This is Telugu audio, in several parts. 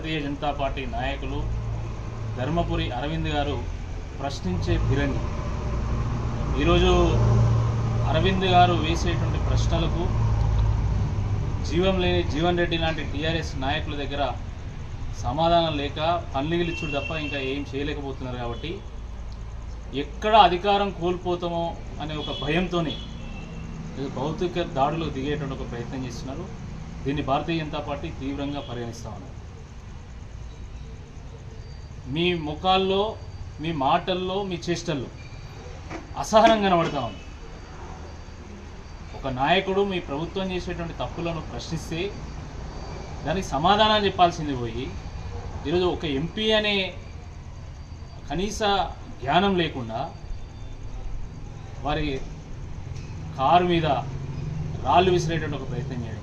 భారతీయ జనతా పార్టీ నాయకులు ధర్మపురి అరవింద్ గారు ప్రశ్నించే ఫిరంగి ఈరోజు అరవింద్ గారు వేసేటువంటి ప్రశ్నలకు జీవం లేని జీవన్ రెడ్డి లాంటి టీఆర్ఎస్ నాయకుల దగ్గర సమాధానం లేక పన్లిగిలిచ్చుడు తప్ప ఇంకా ఏం చేయలేకపోతున్నారు కాబట్టి ఎక్కడ అధికారం కోల్పోతామో అనే ఒక భయంతోనే ఇది భౌతిక దాడులకు దిగేటువంటి ఒక ప్రయత్నం చేస్తున్నారు దీన్ని భారతీయ జనతా పార్టీ తీవ్రంగా పరిగణిస్తా ఉన్నారు మీ ముఖాల్లో మీ మాటల్లో మీ చేష్టల్లో అసహనం కనబడతా ఉంది ఒక నాయకుడు మీ ప్రభుత్వం చేసేటువంటి తప్పులను ప్రశ్నిస్తే దానికి సమాధానాలు చెప్పాల్సింది పోయి ఈరోజు ఒక ఎంపీ అనే కనీస జ్ఞానం లేకుండా వారి కారు మీద రాళ్ళు విసిరేటువంటి ఒక ప్రయత్నం చేయడం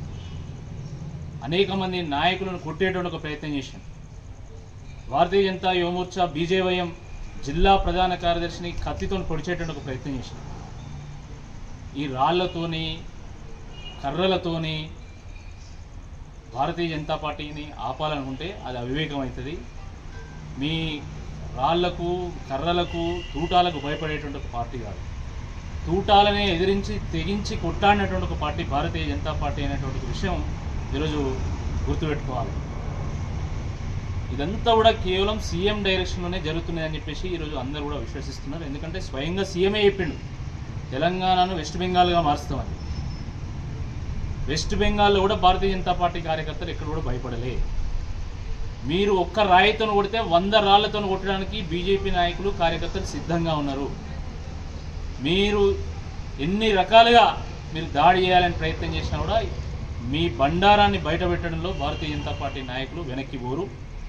అనేక మంది నాయకులను కొట్టేటువంటి ఒక ప్రయత్నం చేశాం భారతీయ జనతా యువమోర్చా బీజేవైఎం జిల్లా ప్రధాన కార్యదర్శిని కత్తితో పొడిచేటువంటి ఒక ప్రయత్నం చేశాం ఈ రాళ్లతోని కర్రలతోని భారతీయ జనతా పార్టీని ఆపాలనుకుంటే అది అవివేకం అవుతుంది మీ రాళ్లకు కర్రలకు తూటాలకు భయపడేటువంటి ఒక పార్టీ కాదు తూటాలనే ఎదిరించి తెగించి కొట్టాడినటువంటి ఒక పార్టీ భారతీయ జనతా పార్టీ అనేటువంటి ఒక విషయం ఈరోజు గుర్తుపెట్టుకోవాలి ఇదంతా కూడా కేవలం సీఎం డైరెక్షన్లోనే జరుగుతున్నదని చెప్పేసి ఈరోజు అందరూ కూడా విశ్వసిస్తున్నారు ఎందుకంటే స్వయంగా సీఎమే చెప్పిండు తెలంగాణను వెస్ట్ బెంగాల్గా మారుస్తామని వెస్ట్ బెంగాల్లో కూడా భారతీయ జనతా పార్టీ కార్యకర్తలు ఎక్కడ కూడా భయపడలే మీరు ఒక్క రాయితో కొడితే వంద రాళ్లతో కొట్టడానికి బీజేపీ నాయకులు కార్యకర్తలు సిద్ధంగా ఉన్నారు మీరు ఎన్ని రకాలుగా మీరు దాడి చేయాలని ప్రయత్నం చేసినా కూడా మీ బండారాన్ని బయటపెట్టడంలో భారతీయ జనతా పార్టీ నాయకులు వెనక్కి పోరు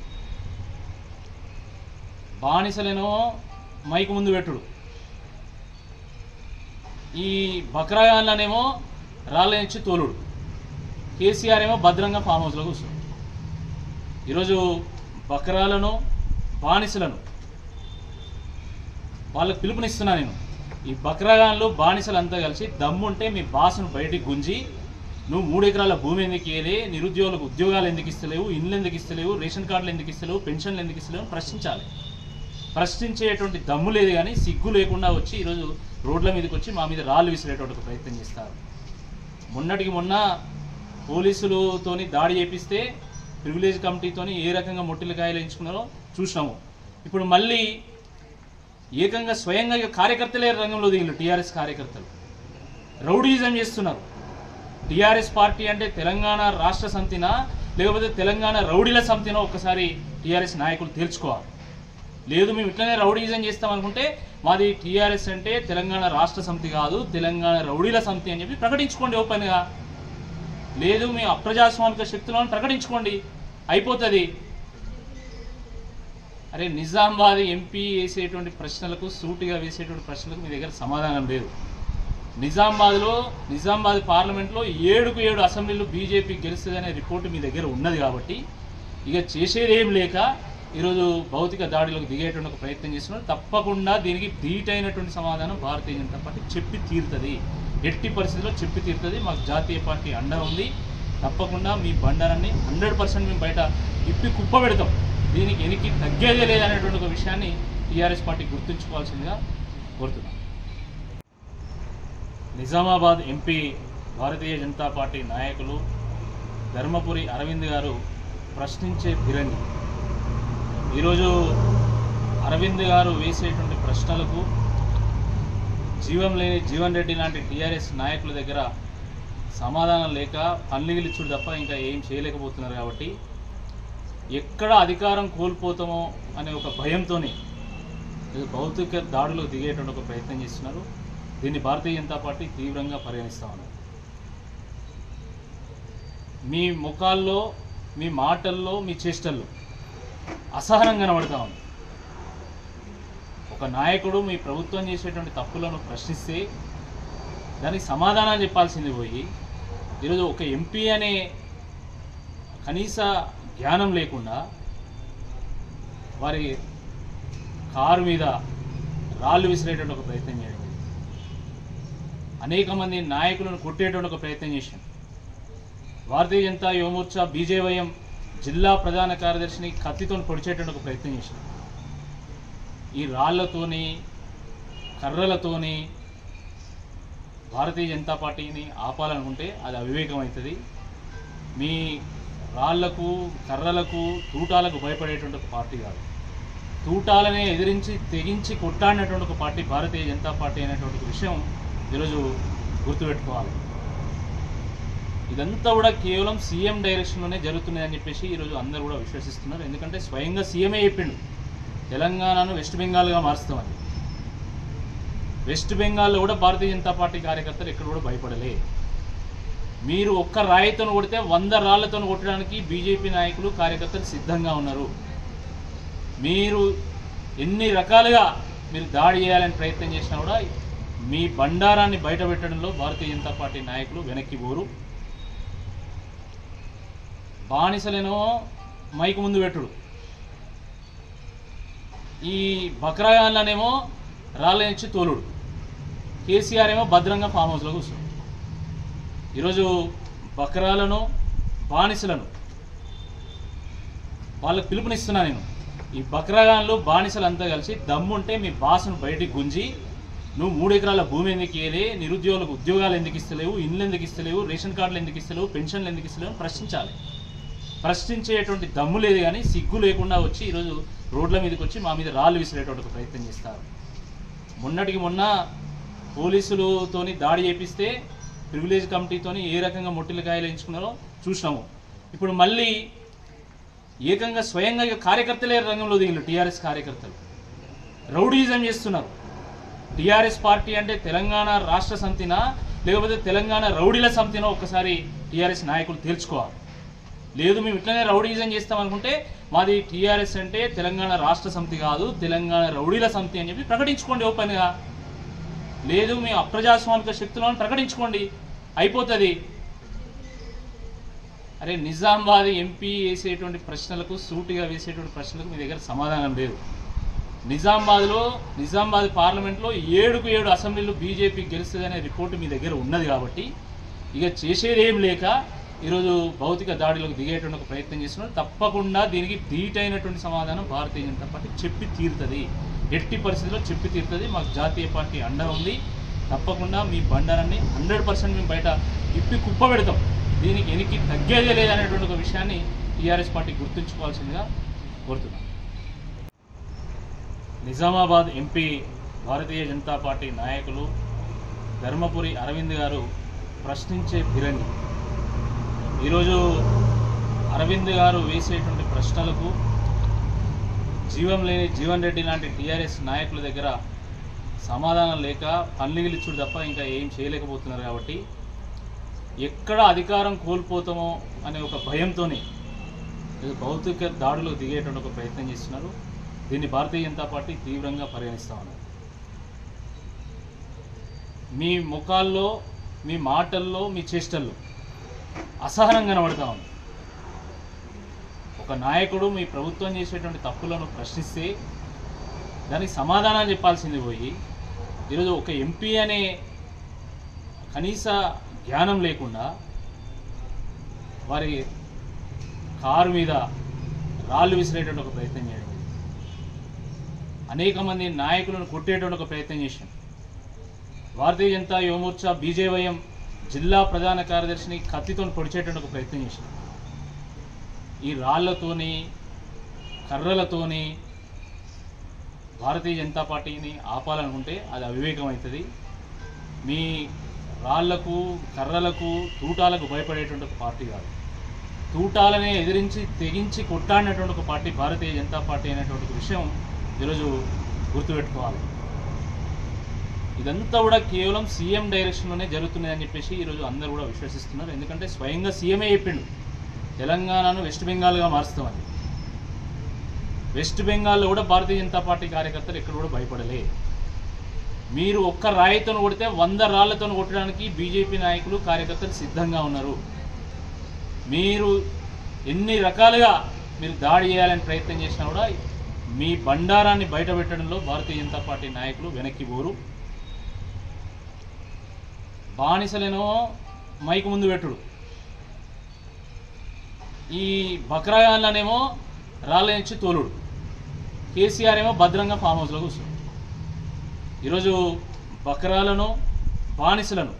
బానిసలేనో మైకు ముందు పెట్టుడు ఈ బక్రాగాన్లనేమో రాళ్ళ నుంచి తోలుడు కేసీఆర్ ఏమో భద్రంగా ఫామ్ హౌస్లో కూర్చున్నాడు ఈరోజు బక్రాలను బానిసలను వాళ్ళకి పిలుపునిస్తున్నా నేను ఈ బక్రాగాన్లు బానిసలు అంతా కలిసి దమ్ముంటే మీ బాసును బయటికి గుంజి నువ్వు మూడు ఎకరాల భూమి ఎందుకు ఇయ్యలే నిరుద్యోగులకు ఉద్యోగాలు ఎందుకు ఇస్తలేవు ఇండ్లు ఎందుకు ఇస్తలేవు రేషన్ కార్డులు ఎందుకు ఇస్తలేవు పెన్షన్లు ఎందుకు ఇస్తలేవు అని ప్రశ్నించాలి ప్రశ్నించేటువంటి దమ్ము లేదు కానీ సిగ్గు లేకుండా వచ్చి ఈరోజు రోడ్ల మీదకి వచ్చి మా మీద రాళ్ళు విసిరేటువంటి ఒక ప్రయత్నం చేస్తారు మొన్నటికి మొన్న పోలీసులతోని దాడి చేపిస్తే ప్రివిలేజ్ కమిటీతోని ఏ రకంగా మొట్టిలకాయలు ఎంచుకున్నారో చూసినాము ఇప్పుడు మళ్ళీ ఏకంగా స్వయంగా ఇక కార్యకర్తలే రంగంలో దిగిలు టీఆర్ఎస్ కార్యకర్తలు రౌడీజం చేస్తున్నారు టీఆర్ఎస్ పార్టీ అంటే తెలంగాణ రాష్ట్ర సమితినా లేకపోతే తెలంగాణ రౌడీల సమితినో ఒక్కసారి టీఆర్ఎస్ నాయకులు తేల్చుకోవాలి లేదు మేము ఇట్లనే రౌడీజం చేస్తాం అనుకుంటే మాది టీఆర్ఎస్ అంటే తెలంగాణ రాష్ట్ర సమితి కాదు తెలంగాణ రౌడీల సమితి అని చెప్పి ప్రకటించుకోండి ఓపెన్గా లేదు మేము అప్రజాస్వామిక శక్తులను ప్రకటించుకోండి అయిపోతుంది అరే నిజామాబాద్ ఎంపీ వేసేటువంటి ప్రశ్నలకు సూటిగా వేసేటువంటి ప్రశ్నలకు మీ దగ్గర సమాధానం లేదు నిజామాబాద్లో నిజామాబాద్ పార్లమెంట్లో ఏడుకు ఏడు అసెంబ్లీలు బీజేపీ గెలుస్తుందనే రిపోర్టు మీ దగ్గర ఉన్నది కాబట్టి ఇక చేసేది ఏం లేక ఈరోజు భౌతిక దాడిలోకి దిగేటువంటి ఒక ప్రయత్నం చేస్తున్నారు తప్పకుండా దీనికి ధీటైనటువంటి సమాధానం భారతీయ జనతా పార్టీ చెప్పి తీరుతుంది ఎట్టి పరిస్థితుల్లో చెప్పి తీరుతుంది మాకు జాతీయ పార్టీ అండ ఉంది తప్పకుండా మీ బండారాన్ని హండ్రెడ్ పర్సెంట్ మేము బయట ఇప్పి కుప్ప పెడతాం దీనికి ఎనికి తగ్గేదే లేదనేటువంటి ఒక విషయాన్ని టీఆర్ఎస్ పార్టీ గుర్తుంచుకోవాల్సిందిగా కోరుతున్నాం నిజామాబాద్ ఎంపీ భారతీయ జనతా పార్టీ నాయకులు ధర్మపురి అరవింద్ గారు ప్రశ్నించే ఫిరంగి ఈరోజు అరవింద్ గారు వేసేటువంటి ప్రశ్నలకు జీవం లేని జీవన్ రెడ్డి లాంటి టీఆర్ఎస్ నాయకుల దగ్గర సమాధానం లేక పన్లిగిలిచ్చుడు తప్ప ఇంకా ఏం చేయలేకపోతున్నారు కాబట్టి ఎక్కడ అధికారం కోల్పోతామో అనే ఒక భయంతోనే ఇది భౌతిక దాడులకు దిగేటువంటి ఒక ప్రయత్నం చేస్తున్నారు దీన్ని భారతీయ జనతా పార్టీ తీవ్రంగా పరిగణిస్తా ఉన్నారు మీ ముఖాల్లో మీ మాటల్లో మీ చేష్టల్లో అసహనం కనబడతా ఉంది ఒక నాయకుడు మీ ప్రభుత్వం చేసేటువంటి తప్పులను ప్రశ్నిస్తే దానికి సమాధానాలు చెప్పాల్సింది పోయి ఈరోజు ఒక ఎంపీ అనే కనీస జ్ఞానం లేకుండా వారి కారు మీద రాళ్ళు విసిరేటువంటి ఒక ప్రయత్నం చేయడం అనేక మంది నాయకులను కొట్టేటువంటి ఒక ప్రయత్నం చేశాం భారతీయ జనతా యువమోర్చా బీజేవైఎం జిల్లా ప్రధాన కార్యదర్శిని కత్తితో పొడిచేటువంటి ఒక ప్రయత్నం చేశారు ఈ రాళ్లతోని కర్రలతోని భారతీయ జనతా పార్టీని ఆపాలనుకుంటే అది అవివేకం అవుతుంది మీ రాళ్లకు కర్రలకు తూటాలకు భయపడేటువంటి ఒక పార్టీ కాదు తూటాలనే ఎదిరించి తెగించి కొట్టాడినటువంటి ఒక పార్టీ భారతీయ జనతా పార్టీ అనేటువంటి ఒక విషయం ఈరోజు గుర్తుపెట్టుకోవాలి ఇదంతా కూడా కేవలం సీఎం డైరెక్షన్లోనే జరుగుతున్నాయి అని చెప్పేసి ఈరోజు అందరూ కూడా విశ్వసిస్తున్నారు ఎందుకంటే స్వయంగా సీఎమే చెప్పిండు తెలంగాణను వెస్ట్ బెంగాల్గా మారుస్తామని వెస్ట్ బెంగాల్లో కూడా భారతీయ జనతా పార్టీ కార్యకర్తలు ఎక్కడ కూడా భయపడలే మీరు ఒక్క రాయితో కొడితే వంద రాళ్లతో కొట్టడానికి బీజేపీ నాయకులు కార్యకర్తలు సిద్ధంగా ఉన్నారు మీరు ఎన్ని రకాలుగా మీరు దాడి చేయాలని ప్రయత్నం చేసినా కూడా మీ బండారాన్ని బయట పెట్టడంలో భారతీయ జనతా పార్టీ నాయకులు వెనక్కి పోరు బానిసలేనో మైకు ముందు పెట్టుడు ఈ బక్రాయాన్లనేమో రాళ్ళ నుంచి తోలుడు కేసీఆర్ ఏమో భద్రంగా ఫామ్ హౌస్లో కూర్చున్నాడు ఈరోజు బక్రాలను బానిసలను వాళ్ళకి పిలుపునిస్తున్నా నేను ఈ బక్రాగాన్లు బానిసలంతా కలిసి దమ్ముంటే మీ బాసును బయటికి గుంజి నువ్వు మూడు ఎకరాల భూమి ఎందుకు ఇయ్యలే నిరుద్యోగులకు ఉద్యోగాలు ఎందుకు ఇస్తలేవు ఇండ్లు ఎందుకు ఇస్తలేవు రేషన్ కార్డులు ఎందుకు ఇస్తలేవు పెన్షన్లు ఎందుకు ఇస్తలేవు అని ప్రశ్నించాలి ప్రశ్నించేటువంటి దమ్ము లేదు కానీ సిగ్గు లేకుండా వచ్చి ఈరోజు రోడ్ల మీదకి వచ్చి మా మీద రాళ్ళు విసిరేటువంటి ఒక ప్రయత్నం చేస్తారు మొన్నటికి మొన్న పోలీసులతోని దాడి చేపిస్తే ప్రివిలేజ్ కమిటీతోని ఏ రకంగా మొట్టిలకాయలు ఎంచుకున్నారో చూసినాము ఇప్పుడు మళ్ళీ ఏకంగా స్వయంగా ఇక కార్యకర్తలే రంగంలో దిగిలు టీఆర్ఎస్ కార్యకర్తలు రౌడీజం చేస్తున్నారు టీఆర్ఎస్ పార్టీ అంటే తెలంగాణ రాష్ట్ర సమితినా లేకపోతే తెలంగాణ రౌడీల సమితినా ఒక్కసారి టీఆర్ఎస్ నాయకులు తేల్చుకోవాలి లేదు మేము ఇట్లనే రౌడీజం చేస్తాం అనుకుంటే మాది టీఆర్ఎస్ అంటే తెలంగాణ రాష్ట్ర సమితి కాదు తెలంగాణ రౌడీల సమితి అని చెప్పి ప్రకటించుకోండి ఓపెన్గా లేదు మేము అప్రజాస్వామిక శక్తులను ప్రకటించుకోండి అయిపోతుంది అరే నిజామాబాద్ ఎంపీ వేసేటువంటి ప్రశ్నలకు సూటిగా వేసేటువంటి ప్రశ్నలకు మీ దగ్గర సమాధానం లేదు నిజామాబాద్లో నిజామాబాద్ పార్లమెంట్లో ఏడుకు ఏడు అసెంబ్లీలు బీజేపీ గెలుస్తుందనే రిపోర్టు మీ దగ్గర ఉన్నది కాబట్టి ఇక చేసేది ఏం లేక ఈరోజు భౌతిక దాడిలోకి దిగేటువంటి ఒక ప్రయత్నం చేస్తున్నారు తప్పకుండా దీనికి ధీటైనటువంటి సమాధానం భారతీయ జనతా పార్టీ చెప్పి తీరుతుంది ఎట్టి పరిస్థితుల్లో చెప్పి తీరుతుంది మాకు జాతీయ పార్టీ అండ ఉంది తప్పకుండా మీ బండారాన్ని హండ్రెడ్ పర్సెంట్ మేము బయట ఇప్పి కుప్ప పెడతాం దీనికి ఎనికి తగ్గేదే లేదనేటువంటి ఒక విషయాన్ని టీఆర్ఎస్ పార్టీ గుర్తుంచుకోవాల్సిందిగా కోరుతున్నాం నిజామాబాద్ ఎంపీ భారతీయ జనతా పార్టీ నాయకులు ధర్మపురి అరవింద్ గారు ప్రశ్నించే ఫిరంగి ఈరోజు అరవింద్ గారు వేసేటువంటి ప్రశ్నలకు జీవం లేని జీవన్ రెడ్డి లాంటి టీఆర్ఎస్ నాయకుల దగ్గర సమాధానం లేక పన్లిగిలిచ్చుడు తప్ప ఇంకా ఏం చేయలేకపోతున్నారు కాబట్టి ఎక్కడ అధికారం కోల్పోతామో అనే ఒక భయంతోనే ఇది భౌతిక దాడులకు దిగేటువంటి ఒక ప్రయత్నం చేస్తున్నారు దీన్ని భారతీయ జనతా పార్టీ తీవ్రంగా పరిగణిస్తా ఉన్నారు మీ ముఖాల్లో మీ మాటల్లో మీ చేష్టల్లో అసహనం కనబడతా ఉంది ఒక నాయకుడు మీ ప్రభుత్వం చేసేటువంటి తప్పులను ప్రశ్నిస్తే దానికి సమాధానం చెప్పాల్సింది పోయి ఈరోజు ఒక ఎంపీ అనే కనీస జ్ఞానం లేకుండా వారి కారు మీద రాళ్ళు విసిరేటువంటి ఒక ప్రయత్నం చేయడం అనేక మంది నాయకులను కొట్టేటువంటి ఒక ప్రయత్నం చేశాం భారతీయ జనతా యువమోర్చా బీజేవైఎం జిల్లా ప్రధాన కార్యదర్శిని కత్తితో పొడిచేటువంటి ఒక ప్రయత్నం చేశాం ఈ రాళ్లతోని కర్రలతోని భారతీయ జనతా పార్టీని ఆపాలనుకుంటే అది అవివేకం అవుతుంది మీ రాళ్లకు కర్రలకు తూటాలకు భయపడేటువంటి ఒక పార్టీ కాదు తూటాలనే ఎదిరించి తెగించి కొట్టాడినటువంటి ఒక పార్టీ భారతీయ జనతా పార్టీ అనేటువంటి ఒక విషయం ఈరోజు గుర్తుపెట్టుకోవాలి ఇదంతా కూడా కేవలం సీఎం డైరెక్షన్లోనే జరుగుతున్నాయి అని చెప్పేసి ఈరోజు అందరూ కూడా విశ్వసిస్తున్నారు ఎందుకంటే స్వయంగా సీఎమే చెప్పిండు తెలంగాణను వెస్ట్ బెంగాల్గా మారుస్తామని వెస్ట్ బెంగాల్లో కూడా భారతీయ జనతా పార్టీ కార్యకర్తలు ఎక్కడ కూడా భయపడలే మీరు ఒక్క రాయితో కొడితే వంద రాళ్లతో కొట్టడానికి బీజేపీ నాయకులు కార్యకర్తలు సిద్ధంగా ఉన్నారు మీరు ఎన్ని రకాలుగా మీరు దాడి చేయాలని ప్రయత్నం చేసినా కూడా మీ బండారాన్ని బయట పెట్టడంలో భారతీయ జనతా పార్టీ నాయకులు వెనక్కి పోరు బానిసలేనో మైకు ముందు పెట్టుడు ఈ బక్రాగాన్లనేమో రాళ్ళ నుంచి తోలుడు కేసీఆర్ ఏమో భద్రంగా ఫామ్ హౌస్లో కూర్చున్నాడు ఈరోజు బకరాలను బానిసలను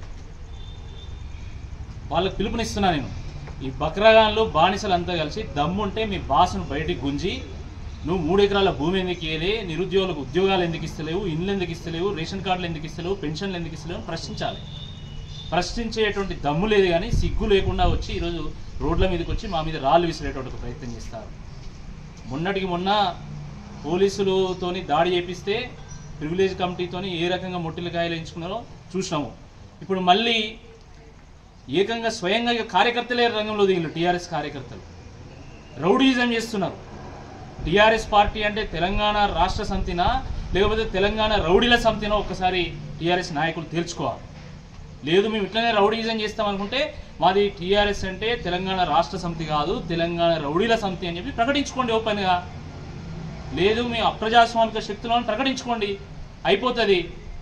వాళ్ళకి పిలుపునిస్తున్నా నేను ఈ బక్రాగాన్లు బానిసలంతా కలిసి దమ్ముంటే మీ బాసును బయటికి గుంజి నువ్వు మూడు ఎకరాల భూమి ఎందుకు ఇయ్యలే నిరుద్యోగులకు ఉద్యోగాలు ఎందుకు ఇస్తలేవు ఇండ్లు ఎందుకు ఇస్తలేవు రేషన్ కార్డులు ఎందుకు ఇస్తలేవు పెన్షన్లు ఎందుకు ఇస్తలేవు అని ప్రశ్నించాలి ప్రశ్నించేటువంటి దమ్ము లేదు కానీ సిగ్గు లేకుండా వచ్చి ఈరోజు రోడ్ల మీదకి వచ్చి మా మీద రాళ్ళు విసిరేటువంటి ఒక ప్రయత్నం చేస్తారు మొన్నటికి మొన్న పోలీసులతోని దాడి చేపిస్తే ప్రివిలేజ్ కమిటీతోని ఏ రకంగా మొట్టిలకాయలు ఎంచుకున్నారో చూసినాము ఇప్పుడు మళ్ళీ ఏకంగా స్వయంగా ఇక కార్యకర్తలే రంగంలో దిగిన టీఆర్ఎస్ కార్యకర్తలు రౌడీజం చేస్తున్నారు టీఆర్ఎస్ పార్టీ అంటే తెలంగాణ రాష్ట్ర సమితినా లేకపోతే తెలంగాణ రౌడీల సమితినా ఒక్కసారి టీఆర్ఎస్ నాయకులు తేల్చుకోవాలి లేదు మేము ఇట్లనే రౌడీజం చేస్తాం అనుకుంటే మాది టీఆర్ఎస్ అంటే తెలంగాణ రాష్ట్ర సమితి కాదు తెలంగాణ రౌడీల సమితి అని చెప్పి ప్రకటించుకోండి ఓపెన్గా లేదు మేము అప్రజాస్వామిక శక్తులను ప్రకటించుకోండి అయిపోతుంది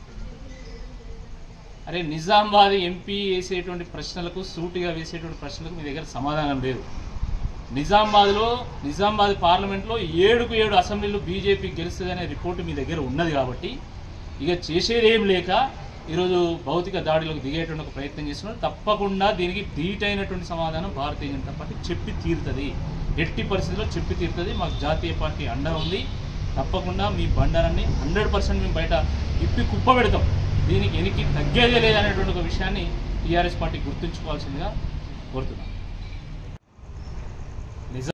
అరే నిజామాబాద్ ఎంపీ వేసేటువంటి ప్రశ్నలకు సూటిగా వేసేటువంటి ప్రశ్నలకు మీ దగ్గర సమాధానం లేదు నిజామాబాద్లో నిజామాబాద్ పార్లమెంట్లో ఏడుకు ఏడు అసెంబ్లీలు బీజేపీ గెలుస్తుంది అనే రిపోర్టు మీ దగ్గర ఉన్నది కాబట్టి ఇక చేసేది ఏం లేక ఈరోజు భౌతిక దాడిలోకి దిగేటువంటి ఒక ప్రయత్నం చేస్తున్నారు తప్పకుండా దీనికి ధీటైనటువంటి సమాధానం భారతీయ జనతా పార్టీ చెప్పి తీరుతుంది ఎట్టి పరిస్థితుల్లో చెప్పి తీరుతుంది మాకు జాతీయ పార్టీ అండ ఉంది తప్పకుండా మీ బండారాన్ని హండ్రెడ్ పర్సెంట్ మేము బయట ఇప్పి కుప్ప పెడతాం దీనికి ఎనికి తగ్గేదే లేదనేటువంటి ఒక విషయాన్ని టీఆర్ఎస్ పార్టీ గుర్తుంచుకోవాల్సిందిగా కోరుతున్నాం